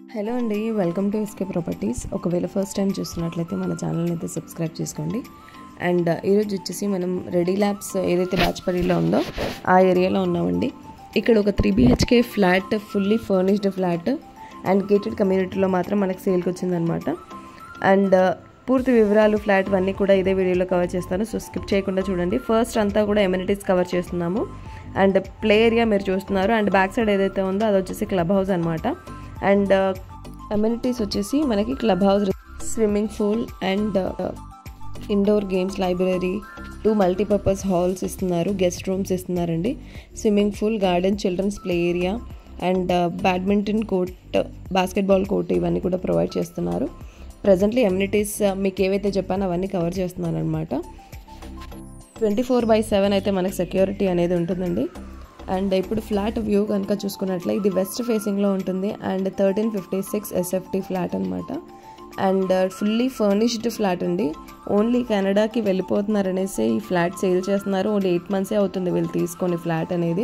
hello అండి welcome to SK properties ఒకవేళ first time చూస్తున్నట్లయితే మన ఛానల్ని అయితే సబ్స్క్రైబ్ చేసుకోండి అండ్ ఈరోజు వచ్చేసి మనం రెడీ ల్యాబ్స్ ఏదైతే బాచ్పల్లిలో ఉందో ఆ ఏరియాలో ఉన్నామండి ఇక్కడ ఒక three BHK flat fully furnished flat and gated కమ్యూనిటీలో మాత్రం మనకి సేల్కి వచ్చిందనమాట అండ్ పూర్తి వివరాలు ఫ్లాట్ అన్నీ కూడా ఇదే వీడియోలో కవర్ చేస్తాను సో స్కిప్ చేయకుండా చూడండి ఫస్ట్ అంతా కూడా ఎమ్యూనిటీస్ కవర్ చేస్తున్నాము అండ్ ప్లే ఏరియా మీరు చూస్తున్నారు అండ్ బ్యాక్ సైడ్ ఏదైతే ఉందో అది వచ్చేసి క్లబ్ హౌస్ అనమాట అండ్ అమ్యూనిటీస్ వచ్చేసి మనకి club house swimming pool and indoor games library two multipurpose halls ఇస్తున్నారు గెస్ట్ రూమ్స్ ఇస్తున్నారండి swimming pool garden children's play area and badminton court basketball court ఇవన్నీ కూడా ప్రొవైడ్ చేస్తున్నారు ప్రజెంట్లీ ఎమ్యూనిటీస్ మీకు ఏవైతే చెప్పానో అవన్నీ కవర్ చేస్తున్నాను అనమాట ట్వంటీ ఫోర్ బై సెవెన్ అయితే మనకు సెక్యూరిటీ అనేది ఉంటుందండి అండ్ ఇప్పుడు ఫ్లాట్ వ్యూ కనుక చూసుకున్నట్లే ఇది వెస్ట్ ఫేసింగ్లో ఉంటుంది and thirteen fifty six SFT flat అనమాట అండ్ ఫుల్లీ ఫర్నిష్డ్ ఫ్లాట్ అండి ఓన్లీ కెనడాకి వెళ్ళిపోతున్నారనేసి ఈ ఫ్లాట్ సేల్ చేస్తున్నారు ఓన్లీ ఎయిట్ మంత్సే అవుతుంది వీళ్ళు తీసుకొని ఫ్లాట్ అనేది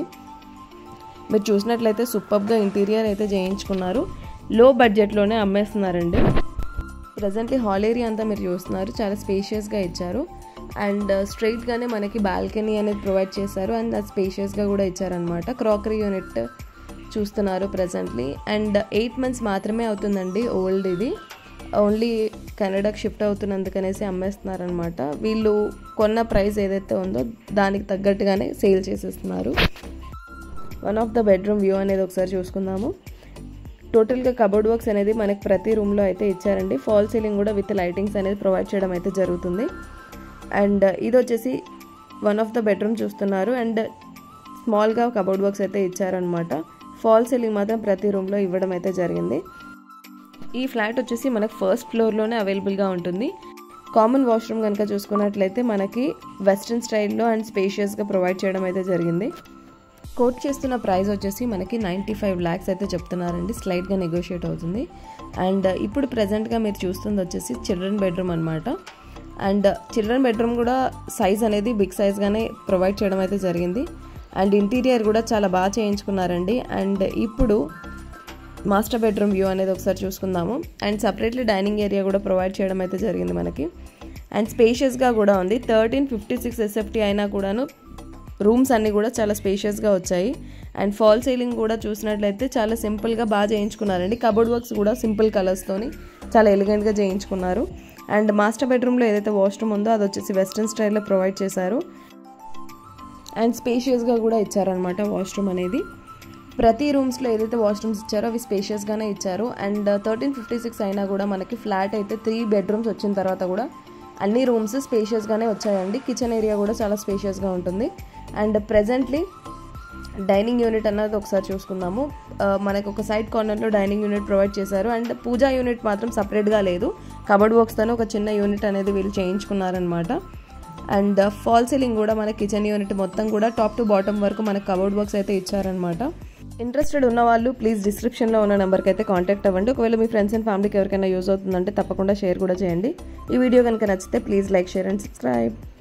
మీరు చూసినట్లయితే సూపర్గా ఇంటీరియర్ అయితే చేయించుకున్నారు లో బడ్జెట్లోనే అమ్మేస్తున్నారండి ప్రజెంట్లీ హాల్ ఏరియా అంతా మీరు చూస్తున్నారు చాలా స్పేషియస్గా ఇచ్చారు అండ్ స్ట్రైట్గానే మనకి బాల్కనీ అనేది ప్రొవైడ్ చేశారు అండ్ అది స్పేషియస్గా కూడా ఇచ్చారనమాట క్రాకరీ యూనిట్ చూస్తున్నారు ప్రజెంట్లీ అండ్ ఎయిట్ మంత్స్ మాత్రమే అవుతుందండి ఓల్డ్ ఇది ఓన్లీ కెనడాకి షిఫ్ట్ అవుతున్నందుకనేసి అమ్మేస్తున్నారనమాట వీళ్ళు కొన్న ప్రైస్ ఏదైతే ఉందో దానికి తగ్గట్టుగానే సేల్ చేసేస్తున్నారు one of the bedroom view అనేది ఒకసారి చూసుకుందాము టోటల్గా కబోర్డ్ వర్క్స్ అనేది మనకి ప్రతి రూమ్లో అయితే ఇచ్చారండి ఫాల్ సీలింగ్ కూడా విత్ లైటింగ్స్ అనేది ప్రొవైడ్ చేయడం అయితే జరుగుతుంది అండ్ ఇది వచ్చేసి వన్ ఆఫ్ ద బెడ్రూమ్ చూస్తున్నారు అండ్ స్మాల్గా కబోర్డ్ వర్క్స్ అయితే ఇచ్చారనమాట ఫాల్ సీలింగ్ మాత్రం ప్రతి రూమ్లో ఇవ్వడం అయితే జరిగింది ఈ ఫ్లాట్ వచ్చేసి మనకు ఫస్ట్ ఫ్లోర్లోనే అవైలబుల్గా ఉంటుంది కామన్ వాష్రూమ్ కనుక చూసుకున్నట్లయితే మనకి వెస్ట్రన్ స్టైల్లో అండ్ స్పేషియస్గా ప్రొవైడ్ చేయడం అయితే జరిగింది కోట్ చేస్తున్న ప్రైస్ వచ్చేసి మనకి నైంటీ ఫైవ్ ల్యాక్స్ అయితే చెప్తున్నారండి స్లైట్గా నెగోషియేట్ అవుతుంది అండ్ ఇప్పుడు ప్రజెంట్గా మీరు చూస్తుంది వచ్చేసి చిల్డ్రన్ బెడ్రూమ్ అనమాట అండ్ చిల్డ్రన్ బెడ్రూమ్ కూడా సైజ్ అనేది బిగ్ సైజ్గానే ప్రొవైడ్ చేయడం అయితే జరిగింది అండ్ ఇంటీరియర్ కూడా చాలా బాగా చేయించుకున్నారండి అండ్ ఇప్పుడు మాస్టర్ బెడ్రూమ్ వ్యూ అనేది ఒకసారి చూసుకుందాము అండ్ సపరేట్లీ డైనింగ్ ఏరియా కూడా ప్రొవైడ్ చేయడం అయితే జరిగింది మనకి అండ్ స్పేషియస్గా కూడా ఉంది థర్టీన్ ఫిఫ్టీ సిక్స్ ఎస్ఎఫ్టీ అయినా కూడాను రూమ్స్ అన్నీ కూడా చాలా స్పేషియస్గా వచ్చాయి అండ్ ఫాల్ సీలింగ్ కూడా చూసినట్లయితే చాలా సింపుల్గా బాగా చేయించుకున్నారండి కబోర్డ్ వర్క్స్ కూడా సింపుల్ కలర్స్తోని చాలా ఎలిగెంట్గా చేయించుకున్నారు అండ్ మాస్టర్ బెడ్రూమ్లో ఏదైతే వాష్రూమ్ ఉందో అది వచ్చేసి వెస్ట్రన్ స్టైల్లో ప్రొవైడ్ చేశారు అండ్ స్పేషియస్గా కూడా ఇచ్చారనమాట వాష్రూమ్ అనేది ప్రతి రూమ్స్లో ఏదైతే వాష్రూమ్స్ ఇచ్చారో అవి స్పేషియస్గానే ఇచ్చారు అండ్ థర్టీన్ ఫిఫ్టీ సిక్స్ అయినా కూడా మనకి ఫ్లాట్ అయితే త్రీ బెడ్రూమ్స్ వచ్చిన తర్వాత కూడా అన్ని రూమ్స్ స్పేషియస్గానే వచ్చాయండి కిచెన్ ఏరియా కూడా చాలా స్పేషియస్గా ఉంటుంది అండ్ ప్రజెంట్లీ డైనింగ్ యూనిట్ అన్నది ఒకసారి చూసుకుందాము మనకు ఒక సైడ్ కార్నర్లో డైనింగ్ యూనిట్ ప్రొవైడ్ చేశారు అండ్ పూజా యూనిట్ మాత్రం సపరేట్గా లేదు కబర్డ్ వర్క్స్తోనే ఒక చిన్న యూనిట్ అనేది వీళ్ళు చేయించుకున్నారనమాట అండ్ ఫాల్ సీలింగ్ కూడా మన కిచెన్ యూనిట్ మొత్తం కూడా టాప్ టు బాటమ్ వరకు మనకు కబోర్డ్ వర్క్స్ అయితే ఇచ్చారనమాట ఇంట్రెస్టెడ్ ఉన్న వాళ్ళు ప్లీజ్ డిస్క్రిప్షన్లో ఉన్న నెంబర్కి అయితే కాంటాక్ట్ అవ్వండి ఒకవేళ మీ ఫ్రెండ్స్ అండ్ ఫ్యామిలీకి ఎవరికైనా యూజ్ అవుతుందంటే తప్పకుండా షేర్ కూడా చేయండి ఈ వీడియో కనుక నచ్చితే please like share and subscribe